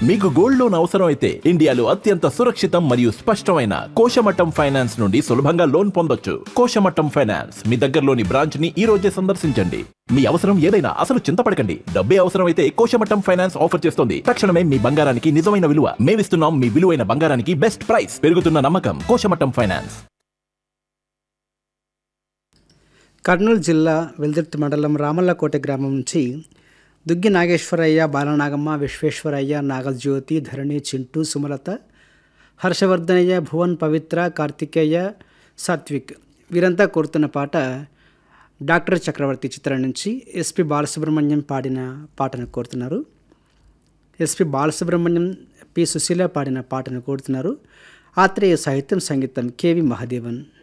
మీకు gold loan అవసరం అయితే ఇండియాలో అత్యంత సురక్షితం మరియు స్పష్టమైన కోశమట్టం ఫైనాన్స్ నుండి సులభంగా లోన్ పొందొచ్చు కోశమట్టం ఫైనాన్స్ మీ దగ్గరలోని బ్రాంచ్ ని ఈ రోజే సందర్శించండి మీ అవసరం ఏదైనా అసలు చింతపడకండి డబ్బే అవసరం అయితే కోశమట్టం ఫైనాన్స్ ఆఫర్ చేస్తుంది తక్షణమే మీ బంగారానికి నిజమైన విలువ మేమిస్తున్నాం మీ విలువైన బంగారానికి బెస్ట్ ప్రైస్ పెరుగుతున్న నమ్మకం కోశమట్టం ఫైనాన్స్ కర్నూలు జిల్లా వెల్దుర్తి మండలం రామల్లకోట గ్రామం నుంచి దుగ్గి నాగేశ్వరయ్య బాలనాగమ్మ విశ్వేశ్వరయ్య నాగజ్యోతి ధరణి చింటూ సుమలత హర్షవర్ధనయ్య భువన్ పవిత్ర కార్తికేయ సాత్విక్ వీరంతా కోరుతున్న పాట డాక్టర్ చక్రవర్తి చిత్రం నుంచి ఎస్పి బాలసుబ్రహ్మణ్యం పాడిన పాటను కోరుతున్నారు ఎస్పి బాలసుబ్రహ్మణ్యం పి సుశీల పాడిన పాటను కోరుతున్నారు ఆత్రేయ సాహిత్యం సంగీతం కేవి మహాదేవన్